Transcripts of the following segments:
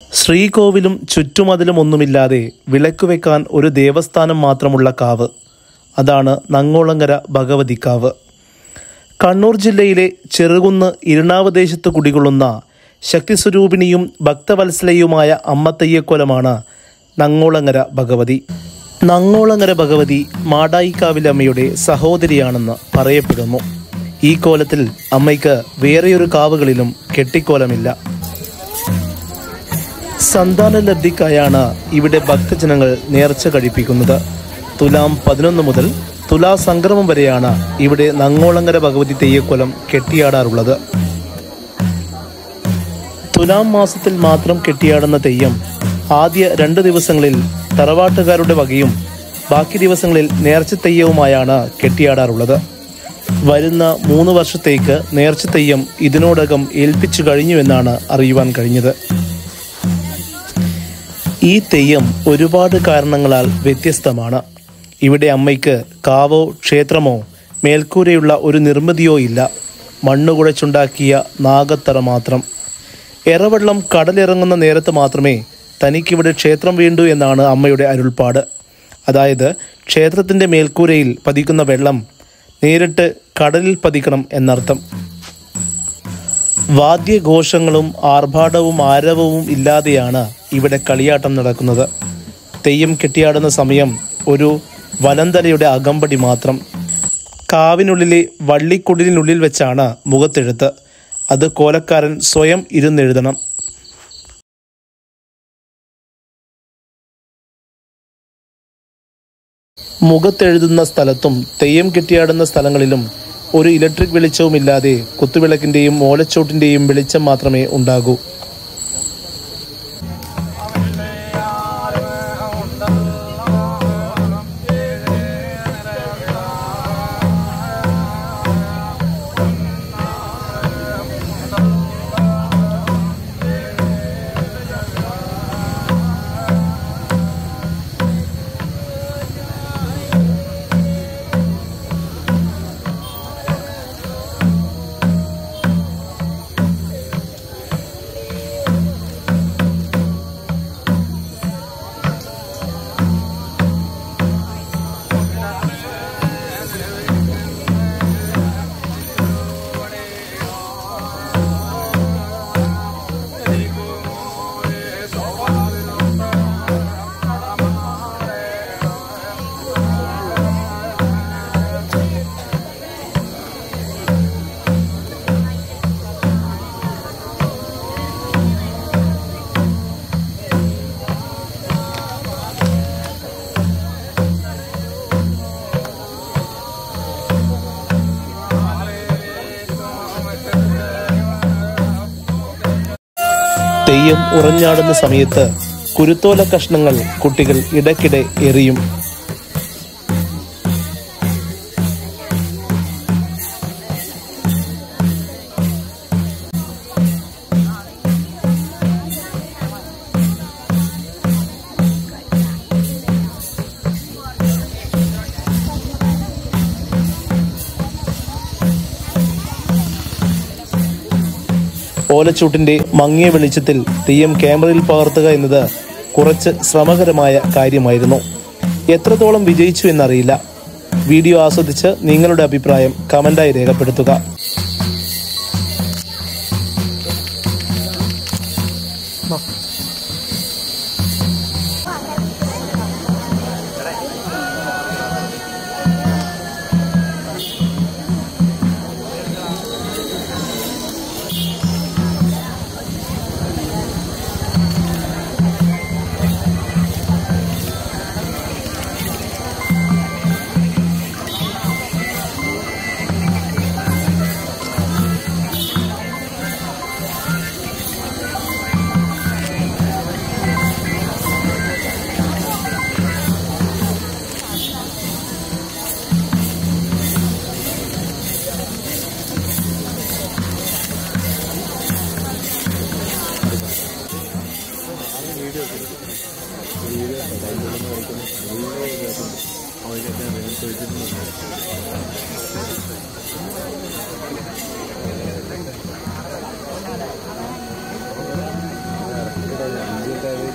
ശ്രീകോവിലും ചുറ്റുമതിലും ഒന്നുമില്ലാതെ വിളക്ക് വെക്കാൻ ഒരു ദേവസ്ഥാനം മാത്രമുള്ള കാവ് അതാണ് നങ്ങോളങ്ങര ഭഗവതിക്കാവ് കണ്ണൂർ ജില്ലയിലെ ചെറുകുന്ന് ഇരുണാവദേശത്ത് കുടികൊള്ളുന്ന ശക്തിസ്വരൂപിണിയും ഭക്തവത്സലയുമായ അമ്മത്തയ്യക്കൊലമാണ് നങ്ങോളങ്ങര ഭഗവതി നങ്ങോളങ്ങര ഭഗവതി മാടായിക്കാവിലമ്മയുടെ സഹോദരിയാണെന്ന് പറയപ്പെടുന്നു ഈ കോലത്തിൽ അമ്മയ്ക്ക് വേറെയൊരു കാവുകളിലും കെട്ടിക്കോലമില്ല സന്താന ലബ്ധിക്കായാണ് ഇവിടെ ഭക്തജനങ്ങൾ നേർച്ച കഴിപ്പിക്കുന്നത് തുലാം പതിനൊന്ന് മുതൽ തുലാ സംക്രമം വരെയാണ് ഇവിടെ നങ്ങോളങ്ങര ഭഗവതി തെയ്യക്കൊലം കെട്ടിയാടാറുള്ളത് തുലാം മാസത്തിൽ മാത്രം കെട്ടിയാടുന്ന തെയ്യം ആദ്യ രണ്ട് ദിവസങ്ങളിൽ തറവാട്ടുകാരുടെ വകയും ബാക്കി ദിവസങ്ങളിൽ നേർച്ച തെയ്യവുമായാണ് കെട്ടിയാടാറുള്ളത് വരുന്ന മൂന്ന് വർഷത്തേക്ക് നേർച്ച തെയ്യം ഇതിനോടകം ഏൽപ്പിച്ചു കഴിഞ്ഞുവെന്നാണ് അറിയുവാൻ കഴിഞ്ഞത് ഈ തെയ്യം ഒരുപാട് കാരണങ്ങളാൽ വ്യത്യസ്തമാണ് ഇവിടെ അമ്മയ്ക്ക് കാവോ ക്ഷേത്രമോ മേൽക്കൂരയുള്ള ഒരു നിർമ്മിതിയോ ഇല്ല മണ്ണ് കുഴച്ചുണ്ടാക്കിയ നാഗത്തറ മാത്രം എറവെള്ളം കടലിറങ്ങുന്ന നേരത്ത് മാത്രമേ തനിക്കിവിടെ ക്ഷേത്രം വേണ്ടൂ എന്നാണ് അമ്മയുടെ അരുൾപ്പാട് അതായത് ക്ഷേത്രത്തിൻ്റെ മേൽക്കൂരയിൽ പതിക്കുന്ന വെള്ളം നേരിട്ട് കടലിൽ പതിക്കണം എന്നർത്ഥം വാദ്യഘോഷങ്ങളും ആർഭാടവും ആരവവും ഇല്ലാതെയാണ് ഇവിടെ കളിയാട്ടം നടക്കുന്നത് തെയ്യം കെട്ടിയാടുന്ന സമയം ഒരു വലന്തലയുടെ അകമ്പടി മാത്രം കാവിനുള്ളിലെ വള്ളിക്കുടിലിനുള്ളിൽ വെച്ചാണ് മുഖത്തെഴുത്ത് അത് കോലക്കാരൻ സ്വയം ഇരുന്നെഴുതണം മുഖത്തെഴുതുന്ന സ്ഥലത്തും തെയ്യം കെട്ടിയാടുന്ന സ്ഥലങ്ങളിലും ഒരു ഇലക്ട്രിക് വെളിച്ചവുമില്ലാതെ കുത്തുവിളക്കിന്റെയും ഓലച്ചോട്ടിന്റെയും വെളിച്ചം മാത്രമേ ഉണ്ടാകൂ തെയ്യം ഉറഞ്ഞാടുന്ന സമയത്ത് കുരുത്തോല കഷ്ണങ്ങൾ കുട്ടികൾ ഇടയ്ക്കിടെ എറിയും ഓലച്ചൂട്ടിന്റെ മങ്ങിയ വെളിച്ചത്തിൽ തെയ്യം ക്യാമറയിൽ പകർത്തുക എന്നത് കുറച്ച് ശ്രമകരമായ കാര്യമായിരുന്നു എത്രത്തോളം വിജയിച്ചു എന്നറിയില്ല വീഡിയോ ആസ്വദിച്ച് നിങ്ങളുടെ അഭിപ്രായം കമന്റായി രേഖപ്പെടുത്തുക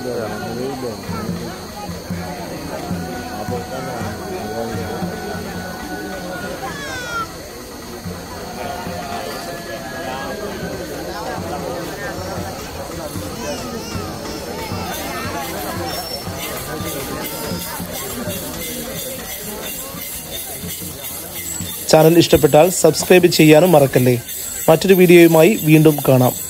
ചാനൽ ഇഷ്ടപ്പെട്ടാൽ സബ്സ്ക്രൈബ് ചെയ്യാനും മറക്കല്ലേ മറ്റൊരു വീഡിയോയുമായി വീണ്ടും കാണാം